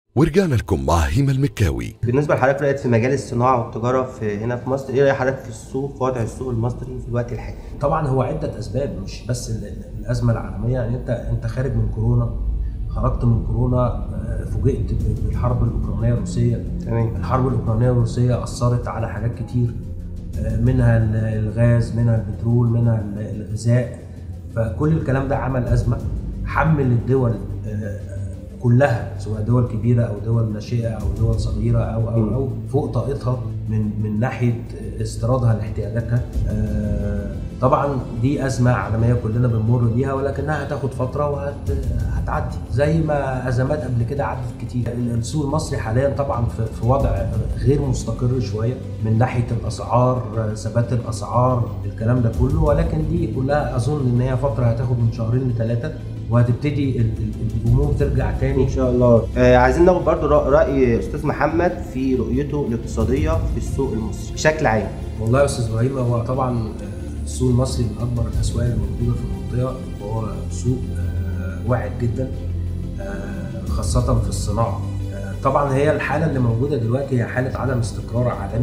ورجعنا لكم مع هيما المكاوي بالنسبه لحضرتك رأيت في مجال الصناعه والتجاره في هنا في مصر ايه راي حضرتك في السوق في وضع السوق المصري في الوقت الحالي طبعا هو عده اسباب مش بس ال- ال- الازمه العالميه يعني انت انت خارج من كورونا خرجت من كورونا آه، فوجئت ب- بالحرب الاوكرانيه الروسيه تمام الحرب الاوكرانيه الروسيه اثرت على حاجات كتير آه، منها ال- الغاز منها البترول منها ال- الغذاء فكل الكلام ده عمل ازمه حمل الدول آه، كلها سواء دول كبيره او دول ناشئه او دول صغيره او او او فوق طاقتها من من ناحيه استيرادها لاحتياجاتها آه، طبعا دي ازمه عالميه كلنا بنمر بيها ولكنها هتاخد فتره وهتعدي زي ما ازمات قبل كده عدت كتير السوق المصري حاليا طبعا في في وضع غير مستقر شويه من ناحيه الاسعار ثبات الاسعار الكلام ده كله ولكن دي كلها اظن ان هي فتره هتاخد من شهرين لثلاثه وهتبتدي ال- ال- الامور ترجع تاني ان شاء الله آه عايزين ناخد برضو رأ- راي استاذ محمد في رؤيته الاقتصاديه في السوق المصري بشكل عام والله يا استاذ ابراهيم هو طبعا آه، السوق المصري من اكبر الاسواق اللي موجوده في المنطقه وهو سوق آه، واعد جدا آه، خاصه في الصناعه آه، طبعا هي الحاله اللي موجوده دلوقتي هي حاله عدم استقرار عالمي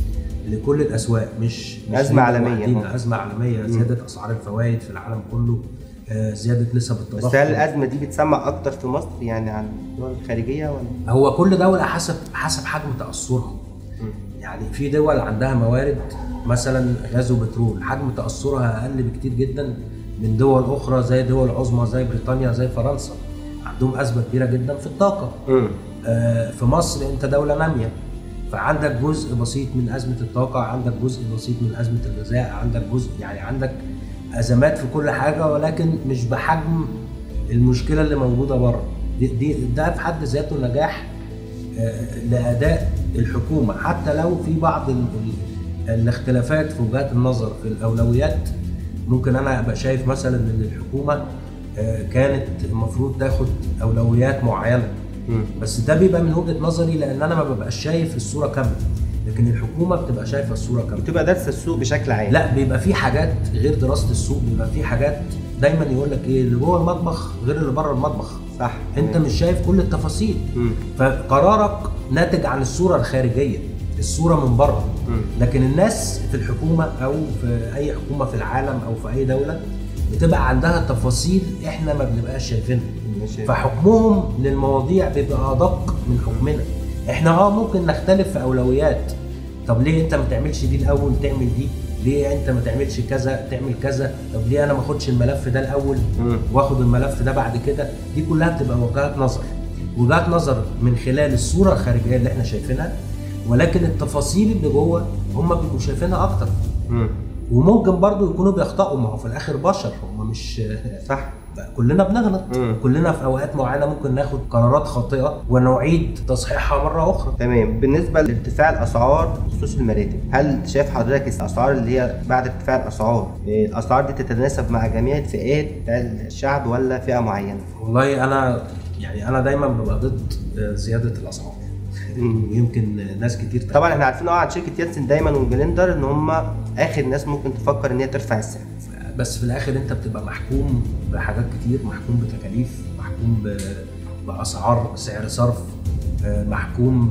لكل الاسواق مش مش أزمة هنا عالمية. لوحدينا، ازمه عالميه زياده اسعار الفوائد في العالم كله آه، زياده نسب التضخم بس هل الازمه دي بتسمع اكتر في مصر يعني عن الدول الخارجيه ولا هو كل دوله حسب حسب حجم تاثرها يعني في دول عندها موارد مثلا غاز وبترول حجم تاثرها اقل بكتير جدا من دول اخرى زي دول عظمى زي بريطانيا زي فرنسا عندهم ازمه كبيره جدا في الطاقه امم آه، في مصر انت دوله ناميه فعندك جزء بسيط من ازمه الطاقه عندك جزء بسيط من ازمه الغذاء عندك جزء يعني عندك ازمات في كل حاجه ولكن مش بحجم المشكله اللي موجوده بره دي, دي ده في حد ذاته نجاح آه، لاداء الحكومه حتى لو في بعض ال- ال- الاختلافات في وجهات النظر في الاولويات ممكن انا ابقى شايف مثلا ان الحكومه آه، كانت المفروض تاخد اولويات معينه بس ده بيبقى من وجهه نظري لان انا ما ببقاش شايف الصوره كامله لكن الحكومه بتبقى شايفه الصوره كامله بتبقى دارسه السوق بشكل عام لا بيبقى في حاجات غير دراسه السوق بيبقى في حاجات دايما يقول لك ايه اللي جوه المطبخ غير اللي بره المطبخ صح انت مش شايف كل التفاصيل مم. فقرارك ناتج عن الصوره الخارجيه الصوره من بره مم. لكن الناس في الحكومه او في اي حكومه في العالم او في اي دوله بتبقى عندها تفاصيل احنا ما بنبقاش شايفينها ماشي. فحكمهم للمواضيع بيبقى ادق من حكمنا احنا اه ممكن نختلف في اولويات طب ليه انت ما تعملش دي الاول تعمل دي ليه انت ما تعملش كذا تعمل كذا طب ليه انا ما اخدش الملف ده الاول مم. واخد الملف ده بعد كده دي كلها بتبقى وجهات نظر وجهات نظر من خلال الصوره الخارجيه اللي احنا شايفينها ولكن التفاصيل اللي جوه هم بيبقوا شايفينها اكتر مم. وممكن برضو يكونوا بيخطئوا ما هو في الاخر بشر هم مش صح كلنا بنغلط مم. كلنا في اوقات معينه ممكن ناخد قرارات خاطئه ونعيد تصحيحها مره اخرى تمام بالنسبه لارتفاع الاسعار بخصوص المراتب هل شايف حضرتك الاسعار اللي هي بعد ارتفاع الاسعار إيه، الاسعار دي تتناسب مع جميع الفئات بتاع الشعب ولا فئه معينه والله انا يعني انا دايما ببقى ضد زياده الاسعار ويمكن ناس كتير تختلف. طبعا احنا عارفين اه عن شركه يانسن دايما وجلندر ان هم اخر ناس ممكن تفكر ان هي ترفع السعر بس في الاخر انت بتبقى محكوم بحاجات كتير محكوم بتكاليف محكوم ب- باسعار سعر صرف آه، محكوم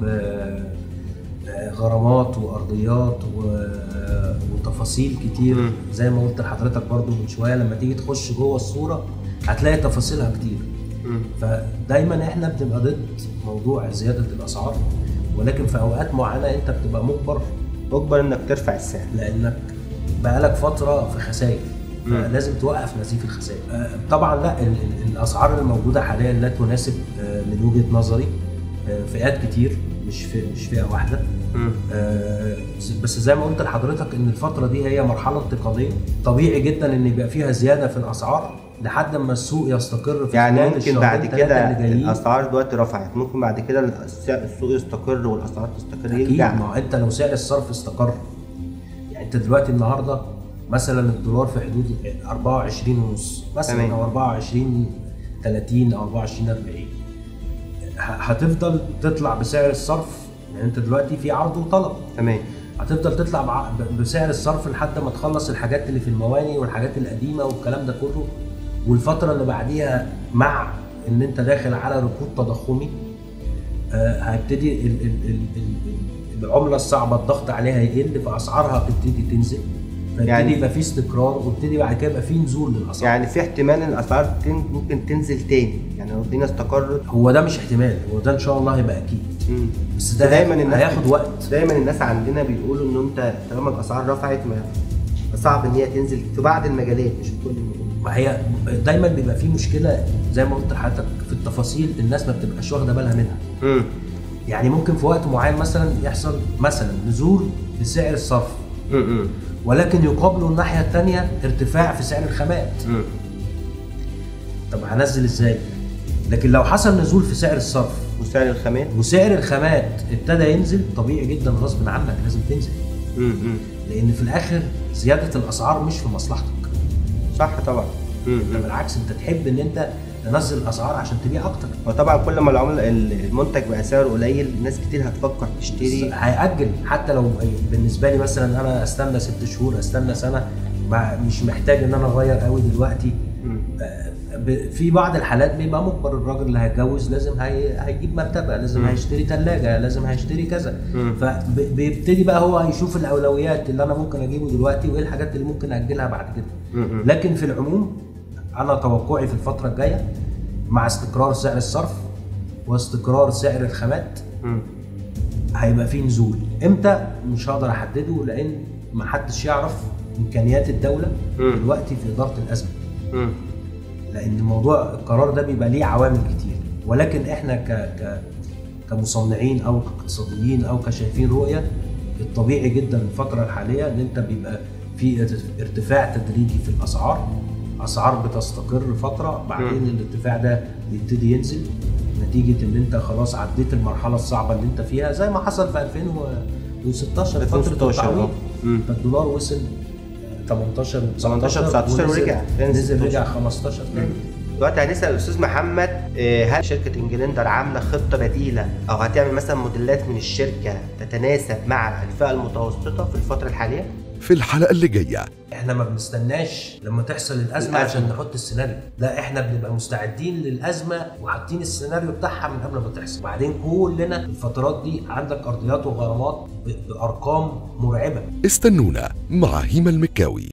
بغرامات وارضيات و- وتفاصيل كتير مم. زي ما قلت لحضرتك برضو من شويه لما تيجي تخش جوه الصوره هتلاقي تفاصيلها كتير فدايما احنا بنبقى ضد موضوع زياده الاسعار ولكن في اوقات معينه انت بتبقى مجبر اجبر انك ترفع السعر لانك بقالك فتره في خسائر مم. لازم توقف نزيف الخسائر آه، طبعا لا ال- ال- الاسعار الموجوده حاليا لا تناسب آه، من وجهه نظري آه، فئات كتير مش في مش فئه واحده آه، بس زي ما قلت لحضرتك ان الفتره دي هي مرحله انتقاليه طبيعي جدا ان يبقى فيها زياده في الاسعار لحد ما السوق يستقر في يعني خلال ممكن الشهرين بعد ثلاثة كده اللي جايين. الاسعار دلوقتي رفعت ممكن بعد كده السعر- السوق يستقر والاسعار تستقر اكيد يرجع ما هو انت لو سعر الصرف استقر يعني انت دلوقتي النهارده مثلا الدولار في حدود 24 ونص مثلا تمام. او 24 30 او 24 40 ه- هتفضل تطلع بسعر الصرف يعني انت دلوقتي في عرض وطلب تمام هتفضل تطلع بع- ب- بسعر الصرف لحد ما تخلص الحاجات اللي في المواني والحاجات القديمه والكلام ده كله والفتره اللي بعديها مع ان انت داخل على ركود تضخمي آه، هيبتدي ال- ال- ال- ال- العمله الصعبه الضغط عليها يقل فاسعارها هتبتدي تنزل فيبتدي يعني- يبقى في استقرار ويبتدي بعد كده يبقى في نزول للاسعار يعني في احتمال ان الاسعار تن- ممكن تنزل تاني يعني لو الدنيا استقرت هو ده مش احتمال هو ده ان شاء الله هيبقى اكيد مم. بس ده دايما دايما الناس هياخد وقت دايما الناس عندنا بيقولوا ان انت طالما الاسعار رفعت ما صعب ان هي تنزل في بعض المجالات مش في كل المجالات ما هي دايما بيبقى في مشكله زي ما قلت لحضرتك في التفاصيل الناس ما بتبقاش واخده بالها منها مم. يعني ممكن في وقت معين مثلا يحصل مثلا نزول في سعر الصرف مم. ولكن يقابله الناحيه الثانيه ارتفاع في سعر الخامات مم. طب هنزل ازاي لكن لو حصل نزول في سعر الصرف وسعر الخامات وسعر الخامات ابتدى ينزل طبيعي جدا غصب عنك لازم تنزل مم. مم. لان في الاخر زياده الاسعار مش في مصلحتك صح طبعا مم. انت بالعكس انت تحب ان انت تنزل الاسعار عشان تبيع اكتر وطبعا كل ما العمله المنتج بقى سعره قليل ناس كتير هتفكر تشتري هيأجل حتى لو بالنسبه لي مثلا انا استنى ست شهور استنى سنه ما مش محتاج ان انا اغير قوي دلوقتي مم. آه، ب- في بعض الحالات بيبقى مجبر الراجل اللي هيتجوز لازم هي... هيجيب مرتبه لازم مم. هيشتري ثلاجه لازم هيشتري كذا مم. فبيبتدي بقى هو يشوف الاولويات اللي انا ممكن اجيبه دلوقتي وايه الحاجات اللي ممكن اجلها بعد كده مم. لكن في العموم انا توقعي في الفتره الجايه مع استقرار سعر الصرف واستقرار سعر الخامات مم. هيبقى فيه نزول امتى مش هقدر احدده لان ما حدش يعرف امكانيات الدوله مم. دلوقتي في اداره الازمه مم. لان موضوع القرار ده بيبقى ليه عوامل كتير ولكن احنا ك ك كمصنعين او كاقتصاديين او كشايفين رؤيه الطبيعي جدا الفتره الحاليه ان انت بيبقى في ارت- ارتفاع تدريجي في الاسعار اسعار بتستقر فتره بعدين مم. الارتفاع ده بيبتدي ينزل نتيجه ان انت خلاص عديت المرحله الصعبه اللي انت فيها زي ما حصل في 2016 فتره 2016 التعويض اه. مم. فالدولار وصل 18 18 19 ورجع تاني نزل 16. رجع 15 تاني دلوقتي هنسال الاستاذ محمد آه، هل شركه انجلندر عامله خطه بديله او هتعمل مثلا موديلات من الشركه تتناسب مع الفئه المتوسطه في الفتره الحاليه؟ في الحلقة اللي جاية احنا ما بنستناش لما تحصل الازمه الأزمة. عشان نحط السيناريو لا احنا بنبقى مستعدين للازمه وحاطين السيناريو بتاعها من قبل ما تحصل وبعدين كلنا الفترات دي عندك ارضيات وغرامات ب- بارقام مرعبه استنونا مع هيما المكاوي